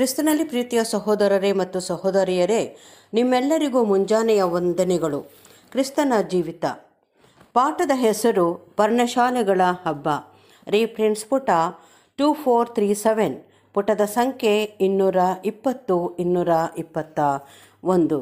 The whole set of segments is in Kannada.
ಕ್ರಿಸ್ತನಲ್ಲಿ ಪ್ರೀತಿಯ ಸಹೋದರರೇ ಮತ್ತು ಸಹೋದರಿಯರೇ ನಿಮ್ಮೆಲ್ಲರಿಗೂ ಮುಂಜಾನೆಯ ವಂದನೆಗಳು ಕ್ರಿಸ್ತನ ಜೀವಿತ ಪಾಠದ ಹೆಸರು ಪರ್ಣಶಾಲೆಗಳ ಹಬ್ಬ ರೀಪ್ರಿನ್ಸ್ ಪುಟ ಟೂ ಫೋರ್ ತ್ರೀ ಸೆವೆನ್ ಪುಟದ ಸಂಖ್ಯೆ ಇನ್ನೂರ ಇಪ್ಪತ್ತು ಇನ್ನೂರ ಇಪ್ಪತ್ತ ಒಂದು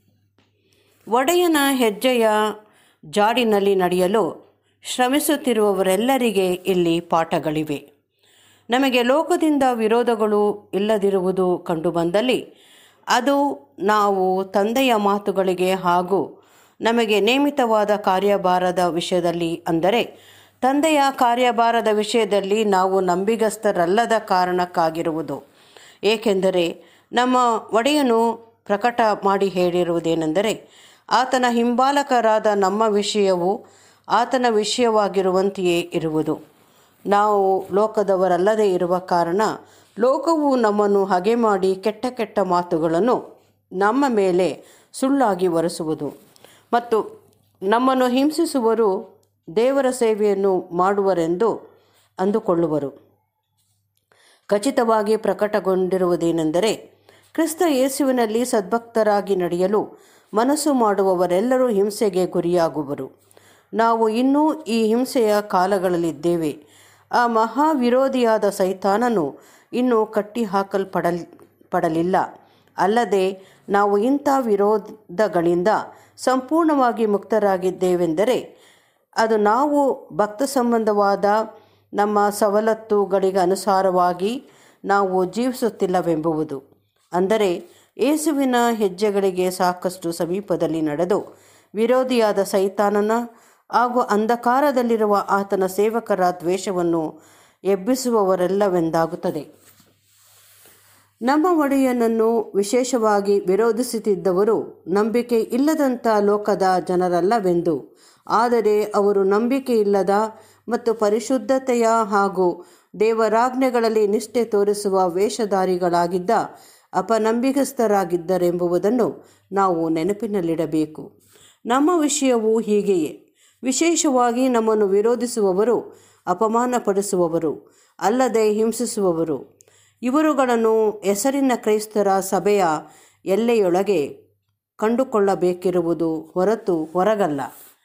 ಒಡೆಯನ ಹೆಜ್ಜೆಯ ಜಾಡಿನಲ್ಲಿ ನಡೆಯಲು ಶ್ರಮಿಸುತ್ತಿರುವವರೆಲ್ಲರಿಗೆ ಇಲ್ಲಿ ಪಾಠಗಳಿವೆ ನಮಗೆ ಲೋಕದಿಂದ ವಿರೋಧಗಳು ಇಲ್ಲದಿರುವುದು ಕಂಡುಬಂದಲ್ಲಿ ಅದು ನಾವು ತಂದೆಯ ಮಾತುಗಳಿಗೆ ಹಾಗೂ ನಮಗೆ ನೇಮಿತವಾದ ಕಾರ್ಯಭಾರದ ವಿಷಯದಲ್ಲಿ ಅಂದರೆ ತಂದೆಯ ಕಾರ್ಯಭಾರದ ವಿಷಯದಲ್ಲಿ ನಾವು ನಂಬಿಗಸ್ತರಲ್ಲದ ಕಾರಣಕ್ಕಾಗಿರುವುದು ಏಕೆಂದರೆ ನಮ್ಮ ಒಡೆಯನು ಪ್ರಕಟ ಮಾಡಿ ಹೇಳಿರುವುದೇನೆಂದರೆ ಆತನ ಹಿಂಬಾಲಕರಾದ ನಮ್ಮ ವಿಷಯವು ಆತನ ವಿಷಯವಾಗಿರುವಂತೆಯೇ ಇರುವುದು ನಾವು ಲೋಕದವರಲ್ಲದೆ ಇರುವ ಕಾರಣ ಲೋಕವು ನಮ್ಮನ್ನು ಹಗೆ ಮಾಡಿ ಕೆಟ್ಟ ಕೆಟ್ಟ ಮಾತುಗಳನ್ನು ನಮ್ಮ ಮೇಲೆ ಸುಳ್ಳಾಗಿ ಒರೆಸುವುದು ಮತ್ತು ನಮ್ಮನ್ನು ಹಿಂಸಿಸುವರು ದೇವರ ಸೇವೆಯನ್ನು ಮಾಡುವರೆಂದು ಅಂದುಕೊಳ್ಳುವರು ಖಚಿತವಾಗಿ ಪ್ರಕಟಗೊಂಡಿರುವುದೇನೆಂದರೆ ಕ್ರಿಸ್ತ ಯೇಸುವಿನಲ್ಲಿ ಸದ್ಭಕ್ತರಾಗಿ ನಡೆಯಲು ಮನಸ್ಸು ಮಾಡುವವರೆಲ್ಲರೂ ಹಿಂಸೆಗೆ ಗುರಿಯಾಗುವರು ನಾವು ಇನ್ನೂ ಈ ಹಿಂಸೆಯ ಕಾಲಗಳಲ್ಲಿದ್ದೇವೆ ಆ ಮಹಾವಿರೋಧಿಯಾದ ಸೈತಾನನು ಇನ್ನೂ ಕಟ್ಟಿ ಹಾಕಲ್ಪಡಲ್ ಪಡಲಿಲ್ಲ ಅಲ್ಲದೆ ನಾವು ಇಂಥ ವಿರೋಧಗಳಿಂದ ಸಂಪೂರ್ಣವಾಗಿ ಮುಕ್ತರಾಗಿದ್ದೇವೆಂದರೆ ಅದು ನಾವು ಭಕ್ತ ಸಂಬಂಧವಾದ ನಮ್ಮ ಸವಲತ್ತುಗಳಿಗೆ ಅನುಸಾರವಾಗಿ ನಾವು ಜೀವಿಸುತ್ತಿಲ್ಲವೆಂಬುವುದು ಅಂದರೆ ಯೇಸುವಿನ ಹೆಜ್ಜೆಗಳಿಗೆ ಸಾಕಷ್ಟು ಸಮೀಪದಲ್ಲಿ ನಡೆದು ವಿರೋಧಿಯಾದ ಸೈತಾನನ ಹಾಗೂ ಅಂಧಕಾರದಲ್ಲಿರುವ ಆತನ ಸೇವಕರ ದ್ವೇಷವನ್ನು ಎಬ್ಬಿಸುವವರೆಲ್ಲವೆಂದಾಗುತ್ತದೆ ನಮ್ಮ ಒಡೆಯನನ್ನು ವಿಶೇಷವಾಗಿ ವಿರೋಧಿಸುತ್ತಿದ್ದವರು ನಂಬಿಕೆ ಇಲ್ಲದಂಥ ಲೋಕದ ಜನರಲ್ಲವೆಂದು ಆದರೆ ಅವರು ನಂಬಿಕೆ ಇಲ್ಲದ ಮತ್ತು ಪರಿಶುದ್ಧತೆಯ ಹಾಗೂ ದೇವರಾಜ್ಞೆಗಳಲ್ಲಿ ನಿಷ್ಠೆ ತೋರಿಸುವ ವೇಷಧಾರಿಗಳಾಗಿದ್ದ ಅಪನಂಬಿಗಸ್ತರಾಗಿದ್ದರೆಂಬುದನ್ನು ನಾವು ನೆನಪಿನಲ್ಲಿಡಬೇಕು ನಮ್ಮ ವಿಷಯವೂ ಹೀಗೆಯೇ ವಿಶೇಷವಾಗಿ ನಮ್ಮನ್ನು ವಿರೋಧಿಸುವವರು ಅಪಮಾನಪಡಿಸುವವರು ಅಲ್ಲದೆ ಹಿಂಸಿಸುವವರು ಇವರುಗಳನ್ನು ಹೆಸರಿನ ಕ್ರೈಸ್ತರ ಸಭೆಯ ಎಲ್ಲೆಯೊಳಗೆ ಕಂಡುಕೊಳ್ಳಬೇಕಿರುವುದು ಹೊರತು ಹೊರಗಲ್ಲ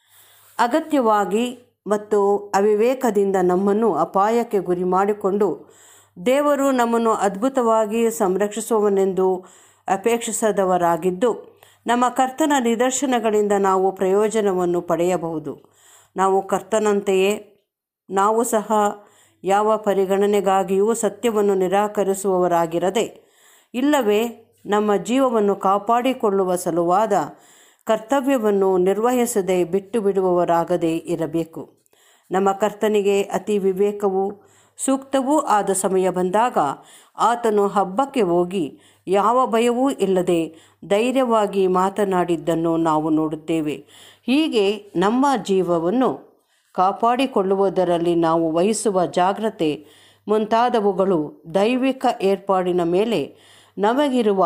ಅಗತ್ಯವಾಗಿ ಮತ್ತು ಅವಿವೇಕದಿಂದ ನಮ್ಮನ್ನು ಅಪಾಯಕ್ಕೆ ಗುರಿ ಮಾಡಿಕೊಂಡು ದೇವರು ನಮ್ಮನ್ನು ಅದ್ಭುತವಾಗಿ ಸಂರಕ್ಷಿಸುವವನೆಂದು ಅಪೇಕ್ಷಿಸದವರಾಗಿದ್ದು ನಮ್ಮ ಕರ್ತನ ನಿದರ್ಶನಗಳಿಂದ ನಾವು ಪ್ರಯೋಜನವನ್ನು ಪಡೆಯಬಹುದು ನಾವು ಕರ್ತನಂತೆಯೇ ನಾವು ಸಹ ಯಾವ ಪರಿಗಣನೆಗಾಗಿಯೂ ಸತ್ಯವನ್ನು ನಿರಾಕರಿಸುವವರಾಗಿರದೆ ಇಲ್ಲವೇ ನಮ್ಮ ಜೀವವನ್ನು ಕಾಪಾಡಿಕೊಳ್ಳುವ ಸಲುವಾದ ಕರ್ತವ್ಯವನ್ನು ನಿರ್ವಹಿಸದೆ ಬಿಟ್ಟು ಬಿಡುವವರಾಗದೇ ಇರಬೇಕು ನಮ್ಮ ಕರ್ತನಿಗೆ ಅತಿ ವಿವೇಕವೂ ಸೂಕ್ತವೂ ಆದ ಸಮಯ ಬಂದಾಗ ಆತನು ಹಬ್ಬಕ್ಕೆ ಹೋಗಿ ಯಾವ ಭಯವೂ ಇಲ್ಲದೆ ಧೈರ್ಯವಾಗಿ ಮಾತನಾಡಿದ್ದನ್ನು ನಾವು ನೋಡುತ್ತೇವೆ ಹೀಗೆ ನಮ್ಮ ಜೀವವನ್ನು ಕಾಪಾಡಿಕೊಳ್ಳುವುದರಲ್ಲಿ ನಾವು ವಹಿಸುವ ಜಾಗ್ರತೆ ಮುಂತಾದವುಗಳು ದೈವಿಕ ಏರ್ಪಾಡಿನ ಮೇಲೆ ನಮಗಿರುವ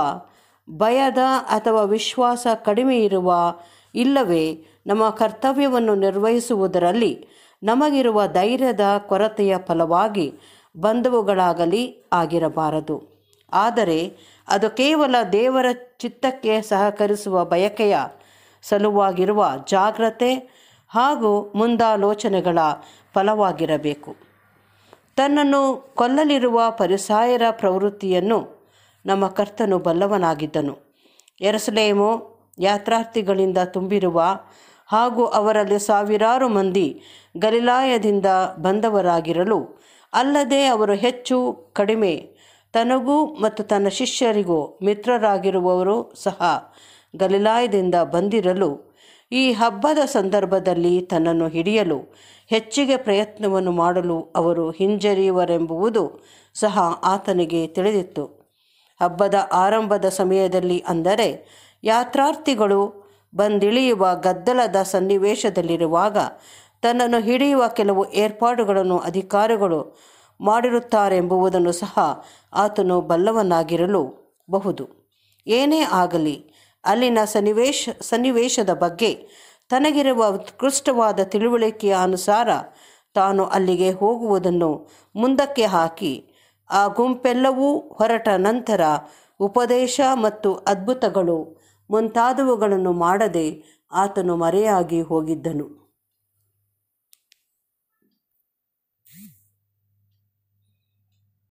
ಭಯದ ಅಥವಾ ವಿಶ್ವಾಸ ಕಡಿಮೆ ಇರುವ ಇಲ್ಲವೇ ನಮ್ಮ ಕರ್ತವ್ಯವನ್ನು ನಿರ್ವಹಿಸುವುದರಲ್ಲಿ ನಮಗಿರುವ ಧೈರ್ಯದ ಕೊರತೆಯ ಫಲವಾಗಿ ಬಂಧುವುಗಳಾಗಲಿ ಆಗಿರಬಾರದು ಆದರೆ ಅದು ಕೇವಲ ದೇವರ ಚಿತ್ತಕ್ಕೆ ಸಹಕರಿಸುವ ಬಯಕೆಯ ಸಲುವಾಗಿರುವ ಜಾಗ್ರತೆ ಹಾಗೂ ಮುಂದಾಲೋಚನೆಗಳ ಫಲವಾಗಿರಬೇಕು ತನ್ನನ್ನು ಕೊಲ್ಲಲಿರುವ ಪರಿಸಾಯರ ಪ್ರವೃತ್ತಿಯನ್ನು ನಮ್ಮ ಕರ್ತನು ಬಲ್ಲವನಾಗಿದ್ದನು ಎರಸಲೇಮು ಯಾತ್ರಾರ್ಥಿಗಳಿಂದ ತುಂಬಿರುವ ಹಾಗೂ ಅವರಲ್ಲಿ ಸಾವಿರಾರು ಮಂದಿ ಗಲಿಲಾಯದಿಂದ ಬಂದವರಾಗಿರಲು ಅಲ್ಲದೆ ಅವರು ಹೆಚ್ಚು ಕಡಿಮೆ ತನಗೂ ಮತ್ತು ತನ್ನ ಶಿಷ್ಯರಿಗೂ ಮಿತ್ರರಾಗಿರುವವರು ಸಹ ಗಲಿಲಾಯದಿಂದ ಬಂದಿರಲು ಈ ಹಬ್ಬದ ಸಂದರ್ಭದಲ್ಲಿ ತನ್ನನ್ನು ಹಿಡಿಯಲು ಹೆಚ್ಚಿಗೆ ಪ್ರಯತ್ನವನ್ನು ಮಾಡಲು ಅವರು ಹಿಂಜರಿಯುವರೆಂಬುವುದು ಸಹ ಆತನಿಗೆ ತಿಳಿದಿತ್ತು ಹಬ್ಬದ ಆರಂಭದ ಸಮಯದಲ್ಲಿ ಅಂದರೆ ಯಾತ್ರಾರ್ಥಿಗಳು ಬಂದಿಳಿಯುವ ಗದ್ದಲದ ಸನ್ನಿವೇಶದಲ್ಲಿರುವಾಗ ತನ್ನನ್ನು ಹಿಡಿಯುವ ಕೆಲವು ಏರ್ಪಾಡುಗಳನ್ನು ಅಧಿಕಾರಿಗಳು ಮಾಡಿರುತ್ತಾರೆಂಬುದನ್ನು ಸಹ ಆತನು ಬಲ್ಲವನಾಗಿರಲು ಬಹುದು ಏನೇ ಆಗಲಿ ಅಲ್ಲಿನ ಸನ್ನಿವೇಶ ಸನ್ನಿವೇಶದ ಬಗ್ಗೆ ತನಗಿರುವ ಉತ್ಕೃಷ್ಟವಾದ ತಿಳುವಳಿಕೆಯ ಅನುಸಾರ ತಾನು ಅಲ್ಲಿಗೆ ಹೋಗುವುದನ್ನು ಮುಂದಕ್ಕೆ ಹಾಕಿ ಆ ಗುಂಪೆಲ್ಲವೂ ಹೊರಟ ನಂತರ ಉಪದೇಶ ಮತ್ತು ಅದ್ಭುತಗಳು ಮುಂತಾದವುಗಳನ್ನು ಮಾಡದೆ ಆತನು ಮರೆಯಾಗಿ ಹೋಗಿದ್ದನು